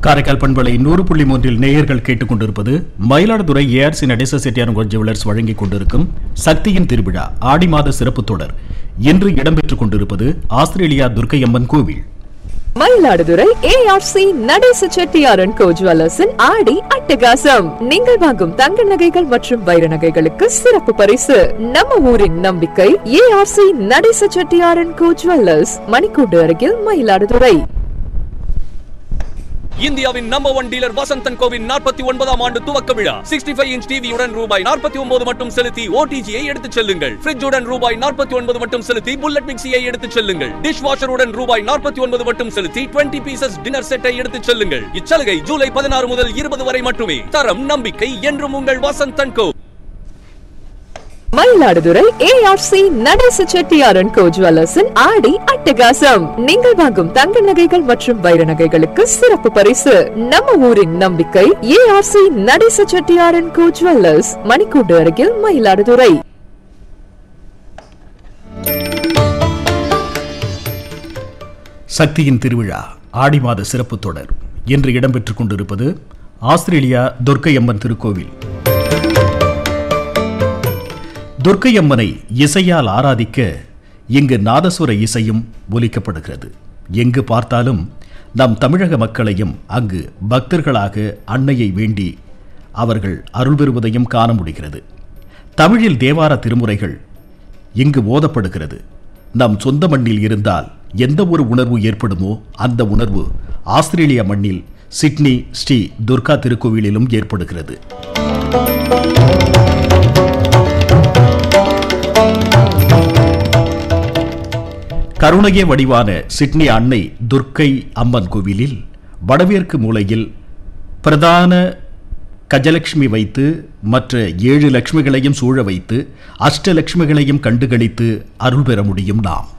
காரைக்கால் பண்பலை நூறு புள்ளி மூன்றில் நேயர்கள் கேட்டுக்கொண்டிருப்பது மயிலாடுதுறை ஏஆர்சி நடேச செட்டியார் ஜுவல்லர்ஸ் வழங்கிக் கொண்டிருக்கும் சக்தியின் திருவிழா ஆடி மாத சிறப்பு தொடர் இன்று இடம்பெற்றுக் கொண்டிருப்பது ஆஸ்திரேலியா துர்க்கையம்மன் கோவில் மயிலாடுதுறை ஏஆர்சி நடேச செட்டியாரன் கோ ஜுவல்லர்ஸின் ஆடி அட்டகாசம் நீங்கள் வாங்கும் தங்க நகைகள் மற்றும் வைர நகைகளுக்கு சிறப்பு பரிசு நம்ம ஊரின் நம்பிக்கை ஏஆர்சி நடேச செட்டியாரன் கோ ஜுவல்லர்ஸ் மணிக்கூண்டு அருகில் மயிலாடுதுறை இந்தியாவின் நம்பர் ஒன் டீலர் வசந்தன் கோவின் நாற்பத்தி ஒன்பதாம் ஆண்டு துவக்க விழா சிக்ஸ்டி ஃபைவ் இன்ச் டிவியுடன் ரூபாய் நாற்பத்தி ஒன்பது மட்டும் செலுத்தி ஓடிஜியை எடுத்துச் செல்லுங்கள் ஃப்ரிட்ஜுடன் ரூபாய் நாற்பத்தி ஒன்பது மட்டும் செலுத்தி புல்லட் மிக்சியை எடுத்துச் செல்லுங்கள் டிஷ் வாஷருடன் ரூபாய் நாற்பத்தி ஒன்பது மட்டும் செலுத்தி டுவெண்ட்டி பீசஸ் டின்னர் செட்டை எடுத்துச் செல்லுங்கள் இச்சலுகை ஜூலை பதினாறு முதல் இருபது வரை மட்டுமே தரம் நம்பிக்கை என்றும் உங்கள் வசந்தன் கோ மயிலாடுதுறை ஏஆர்சி நடேச செட்டியாரன் கோ ஜுவல்லர்ஸின் ஆடி அட்டகாசம் நீங்கள் வாங்கும் தங்க நகைகள் மற்றும் வைர நகைகளுக்கு சிறப்பு பரிசு நம்ம ஊரின் நம்பிக்கை ஏஆர்சி நடேச செட்டியாரன் கோ ஜுவல்லர்ஸ் மணிக்கூண்டு அருகில் மயிலாடுதுறை சக்தியின் திருவிழா ஆடி மாத சிறப்பு தொடர் இன்று இடம்பெற்றுக் கொண்டிருப்பது ஆஸ்திரேலியா துர்க்கையம்மன் திருக்கோவில் துர்க்கையம்மனை இசையால் ஆராதிக்க இங்கு நாதசுர இசையும் ஒலிக்கப்படுகிறது எங்கு பார்த்தாலும் நம் தமிழக மக்களையும் அங்கு பக்தர்களாக அன்னையை வேண்டி அவர்கள் அருள் பெறுவதையும் காண முடிகிறது தமிழில் தேவார திருமுறைகள் இங்கு ஓதப்படுகிறது நம் சொந்த மண்ணில் இருந்தால் எந்த ஒரு உணர்வு ஏற்படுமோ அந்த உணர்வு ஆஸ்திரேலியா மண்ணில் சிட்னி ஸ்ரீ துர்கா திருக்கோவிலிலும் ஏற்படுகிறது கருணையே வடிவான சிட்னி அன்னை துர்க்கை அம்மன் கோவிலில் வடமேற்கு மூலையில் பிரதான கஜலட்சுமி வைத்து மற்ற ஏழு லட்சுமிகளையும் சூழ வைத்து அஷ்டலட்சுமிகளையும் கண்டுகளித்து அருள் பெற முடியும் நாம்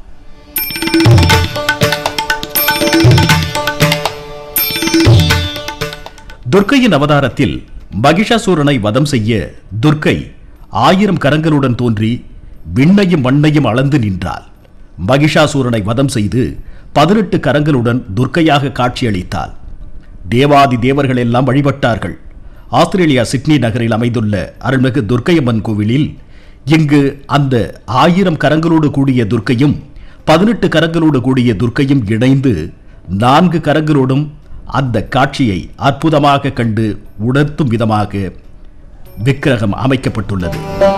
துர்க்கையின் அவதாரத்தில் மகிஷாசூரனை வதம் செய்ய துர்க்கை ஆயிரம் கரங்களுடன் தோன்றி விண்ணையும் மண்ணையும் அளந்து நின்றாள் மகிஷாசூரனை வதம் செய்து பதினெட்டு கரங்களுடன் துர்க்கையாக காட்சியளித்தாள் தேவாதி தேவர்கள் எல்லாம் வழிபட்டார்கள் ஆஸ்திரேலியா சிட்னி நகரில் அமைந்துள்ள அருள்மிகு துர்க்கையம்மன் கோவிலில் இங்கு அந்த ஆயிரம் கரங்களோடு கூடிய துர்க்கையும் பதினெட்டு கரங்களோடு கூடிய துர்க்கையும் இணைந்து நான்கு கரங்களோடும் அந்த காட்சியை அற்புதமாக கண்டு உணர்த்தும் விதமாக விக்கிரகம் அமைக்கப்பட்டுள்ளது